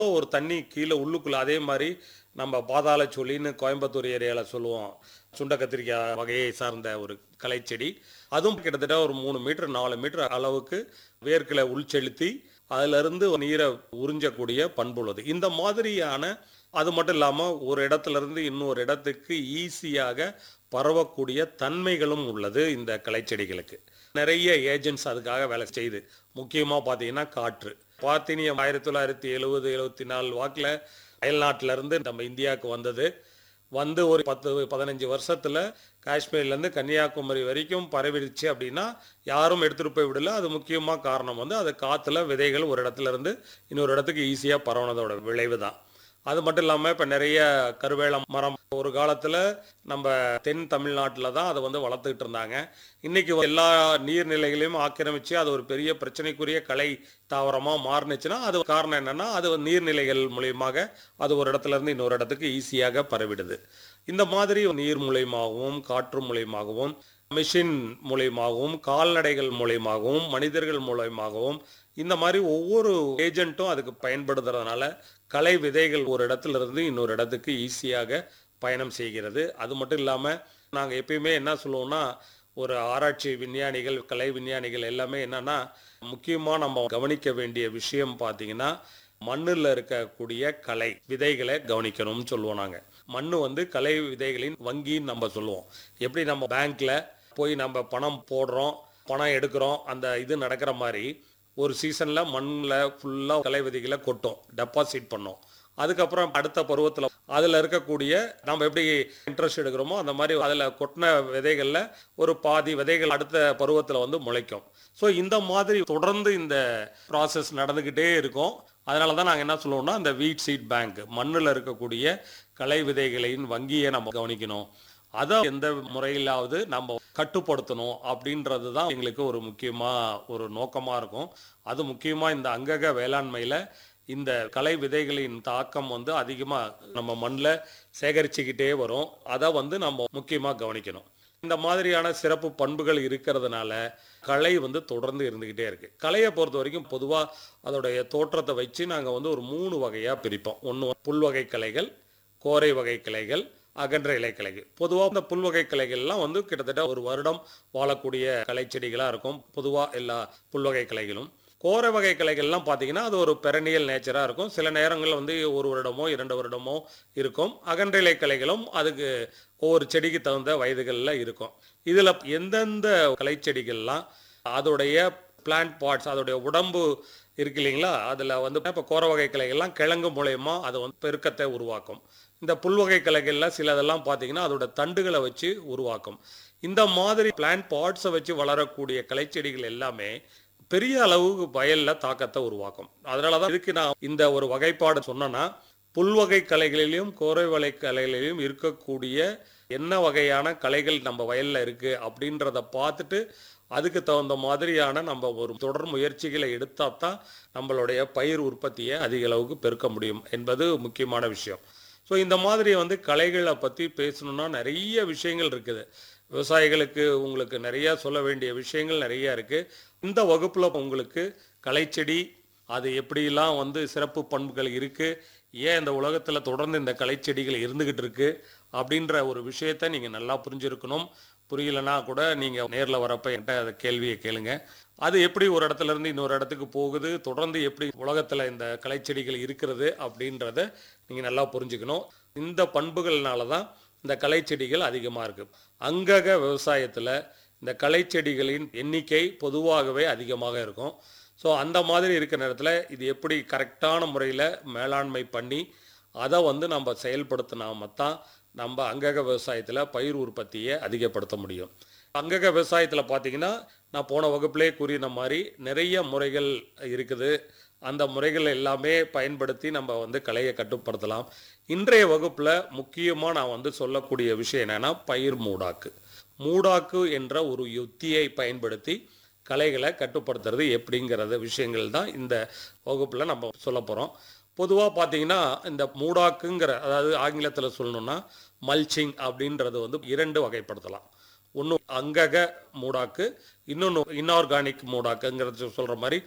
ஒரு தண்ணி கீழே உள்ளுக்குள்ள அதே மாதிரி நம்ம பாதாள சொல்லின்னு கோயம்புத்தூர் ஏரியாவில் சொல்லுவோம் சுண்ட கத்திரிக்காய் வகையை சார்ந்த ஒரு களைச்செடி அதுவும் கிட்டத்தட்ட ஒரு மூணு மீட்டர் நாலு மீட்டர் அளவுக்கு வேர்க்கில் உள்செலுத்தி அதிலிருந்து நீரை உறிஞ்சக்கூடிய பண்புள்ளது இந்த மாதிரியான அது மட்டும் இல்லாமல் ஒரு இடத்துல இருந்து இன்னொரு இடத்துக்கு ஈஸியாக பரவக்கூடிய தன்மைகளும் உள்ளது இந்த களைச்செடிகளுக்கு நிறைய ஏஜென்ட்ஸ் அதுக்காக வேலை செய்யுது முக்கியமாக பார்த்தீங்கன்னா காற்று பார்த்தீங்க ஆயிரத்தி தொள்ளாயிரத்தி எழுபது எழுபத்தி நாலு வாக்கில் அயல்நாட்டில இருந்து நம்ம இந்தியாவுக்கு வந்தது வந்து ஒரு பத்து பதினஞ்சு வருஷத்துல காஷ்மீர்ல இருந்து கன்னியாகுமரி வரைக்கும் பரவிடுச்சு அப்படின்னா யாரும் எடுத்துட்டு போய் விடல அது முக்கியமா காரணம் வந்து அது காத்துல விதைகள் ஒரு இடத்துல இருந்து இன்னொரு இடத்துக்கு ஈஸியா பரவுனதோட விளைவு தான் அது மட்டும் இல்லாமல் இப்போ நிறைய கருவேல மரம் ஒரு காலத்தில் நம்ம தென் தமிழ்நாட்டில் தான் அதை வந்து வளர்த்துக்கிட்டு இருந்தாங்க இன்னைக்கு எல்லா நீர்நிலைகளையும் ஆக்கிரமித்து அது ஒரு பெரிய பிரச்சனைக்குரிய கலை தாவரமாக மாறுனுச்சுன்னா அது காரணம் என்னன்னா அது வந்து நீர்நிலைகள் மூலியமாக அது ஒரு இடத்துல இருந்து இன்னொரு இடத்துக்கு ஈஸியாக பரவிடுது இந்த மாதிரி நீர் மூலியமாகவும் காற்று மூலியமாகவும் மிஷின் மூலியமாகவும் கால்நடைகள் மூலியமாகவும் மனிதர்கள் மூலியமாகவும் இந்த மாதிரி ஒவ்வொரு ஏஜென்ட்டும் அதுக்கு பயன்படுத்துறதுனால கலை விதைகள் ஒரு இடத்துல இருந்து இன்னொரு இடத்துக்கு ஈஸியாக பயணம் செய்கிறது அது மட்டும் இல்லாமல் நாங்கள் எப்பயுமே என்ன சொல்லுவோம்னா ஒரு ஆராய்ச்சி விஞ்ஞானிகள் கலை விஞ்ஞானிகள் எல்லாமே என்னன்னா முக்கியமாக நம்ம கவனிக்க வேண்டிய விஷயம் பார்த்தீங்கன்னா மண்ணில் இருக்கக்கூடிய கலை விதைகளை கவனிக்கணும்னு சொல்லுவோம் நாங்கள் மண் வந்து கலை விதைகளின் வங்கின்னு நம்ம சொல்லுவோம் எப்படி நம்ம பேங்க்ல போய் நம்ம பணம் போடுறோம் பணம் எடுக்கிறோம் அந்த இது நடக்கிற மாதிரி ஒரு சீசனில் மண்ணில் ஃபுல்லாக கலை விதைகளை கொட்டும் டெபாசிட் பண்ணோம் அதுக்கப்புறம் அடுத்த பருவத்தில் அதில் இருக்கக்கூடிய நம்ம எப்படி இன்ட்ரெஸ்ட் எடுக்கிறோமோ அந்த மாதிரி அதில் கொட்டின விதைகளில் ஒரு பாதி விதைகள் அடுத்த பருவத்தில் வந்து முளைக்கும் ஸோ இந்த மாதிரி தொடர்ந்து இந்த ப்ராசஸ் நடந்துக்கிட்டே இருக்கும் அதனால தான் நாங்கள் என்ன சொல்லுவோம்னா இந்த வீட் சீட் பேங்க் மண்ணில் இருக்கக்கூடிய கலை விதைகளின் வங்கியை நம்ம கவனிக்கணும் அதை எந்த முறையிலாவது நம்ம கட்டுப்படுத்தணும் அப்படின்றது தான் எங்களுக்கு ஒரு முக்கியமாக ஒரு நோக்கமாக இருக்கும் அது முக்கியமாக இந்த அங்கக வேளாண்மையில் இந்த கலை விதைகளின் தாக்கம் வந்து அதிகமாக நம்ம மண்ணில் சேகரிச்சுக்கிட்டே வரும் அதை வந்து நம்ம முக்கியமாக கவனிக்கணும் இந்த மாதிரியான சிறப்பு பண்புகள் இருக்கிறதுனால கலை வந்து தொடர்ந்து இருந்துக்கிட்டே இருக்கு கலையை பொறுத்த வரைக்கும் பொதுவாக அதோடைய தோற்றத்தை வச்சு நாங்கள் வந்து ஒரு மூணு வகையாக பிரிப்போம் ஒன்று புல்வகை கலைகள் கோரை வகை கிளைகள் அகன்ற இலைக்கிளைகள் பொதுவாக இந்த புல்வகை கிளைகள்லாம் வந்து கிட்டத்தட்ட ஒரு வருடம் வாழக்கூடிய கலைச்செடிகளாக இருக்கும் பொதுவாக எல்லா புல்வகை கிளைகளும் கோரை வகை கிளைகள்லாம் பார்த்தீங்கன்னா அது ஒரு பெரனியல் நேச்சராக இருக்கும் சில நேரங்களில் வந்து ஒரு வருடமோ இரண்டு வருடமோ இருக்கும் அகன்ற இலை கிளைகளும் அதுக்கு ஒவ்வொரு செடிக்கு தகுந்த வயதுகளில் இருக்கும் இதில் எந்தெந்த கலைச்செடிகள்லாம் அதோடைய பிளான்ட் பார்ட்ஸ் அதோடைய உடம்பு இருக்கு இல்லைங்களா அதில் வந்து இப்போ கோர வகை கிளைகள்லாம் கிழங்கு மூலயமா அது வந்து பெருக்கத்தை உருவாக்கும் இந்த புல்வகை கிளைகள்லாம் சிலதெல்லாம் பார்த்தீங்கன்னா அதோட தண்டுகளை வச்சு உருவாக்கும் இந்த மாதிரி பிளான்ட் பார்ட்ஸை வச்சு வளரக்கூடிய கலைச்செடிகள் எல்லாமே பெரிய அளவுக்கு வயல்ல தாக்கத்தை உருவாக்கும் அதனால தான் இதுக்கு நான் இந்த ஒரு வகைப்பாடு சொன்னேன்னா புல்வகை கலைகளிலும் கோரை வகை கலைகளிலும் இருக்கக்கூடிய என்ன வகையான கலைகள் நம்ம வயல்ல இருக்கு அப்படின்றத பார்த்துட்டு அதுக்கு தகுந்த மாதிரியான நம்ம ஒரு தொடர் முயற்சிகளை எடுத்தா தான் நம்மளுடைய பயிர் உற்பத்தியை அதிக அளவுக்கு பெருக்க முடியும் என்பது முக்கியமான விஷயம் ஸோ இந்த மாதிரி வந்து கலைகளை பற்றி பேசணும்னா நிறைய விஷயங்கள் இருக்குது விவசாயிகளுக்கு உங்களுக்கு நிறைய சொல்ல வேண்டிய விஷயங்கள் நிறைய இருக்குது இந்த வகுப்பில் உங்களுக்கு கலைச்செடி அது எப்படிலாம் வந்து சிறப்பு பண்புகள் இருக்குது ஏன் இந்த உலகத்தில் தொடர்ந்து இந்த கலைச்செடிகள் இருந்துக்கிட்டு இருக்கு அப்படின்ற ஒரு விஷயத்தை நீங்கள் நல்லா புரிஞ்சிருக்கணும் புரியலனா கூட நீங்கள் நேரில் வரப்ப என்கிட்ட அந்த கேள்வியை கேளுங்க அது எப்படி ஒரு இடத்துல இருந்து இன்னொரு இடத்துக்கு போகுது தொடர்ந்து எப்படி உலகத்தில் இந்த கலைச்செடிகள் இருக்கிறது அப்படின்றத நீங்கள் நல்லா புரிஞ்சுக்கணும் இந்த பண்புகள்னால தான் இந்த கலைச்செடிகள் அதிகமாக இருக்கு அங்கக விவசாயத்தில் இந்த கலைச்செடிகளின் எண்ணிக்கை பொதுவாகவே அதிகமாக இருக்கும் ஸோ அந்த மாதிரி இருக்கிற நேரத்தில் இது எப்படி கரெக்டான முறையில் மேலாண்மை பண்ணி அதை வந்து நம்ம செயல்படுத்தினாம தான் நம்ம அங்கக விவசாயத்தில் பயிர் உற்பத்தியை அதிகப்படுத்த முடியும் அங்கக விவசாயத்தில் பார்த்தீங்கன்னா நான் போன வகுப்பிலே கூறின மாதிரி நிறைய முறைகள் இருக்குது அந்த முறைகள் எல்லாமே பயன்படுத்தி நம்ம வந்து கலையை கட்டுப்படுத்தலாம் இன்றைய வகுப்பில் முக்கியமாக நான் வந்து சொல்லக்கூடிய விஷயம் என்னென்னா பயிர் மூடாக்கு மூடாக்கு என்ற ஒரு யுத்தியை பயன்படுத்தி கலைகளை கட்டுப்படுத்துறது எப்படிங்கிறது விஷயங்கள் தான் இந்த வகுப்பில் நம்ம சொல்ல போகிறோம் பொதுவாக பார்த்தீங்கன்னா இந்த மூடாக்குங்கிற அதாவது ஆங்கிலத்தில் சொல்லணும்னா மல்ச்சிங் அப்படின்றது வந்து இரண்டு வகைப்படுத்தலாம் ஒன்று அங்கக மூடாக்கு இன்னொன்று இன்ஆர்கானிக் மூடாக்குங்கிறது சொல்கிற மாதிரி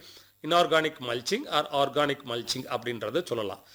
inorganic mulching or organic mulching அப்படின்றத சொல்லலாம்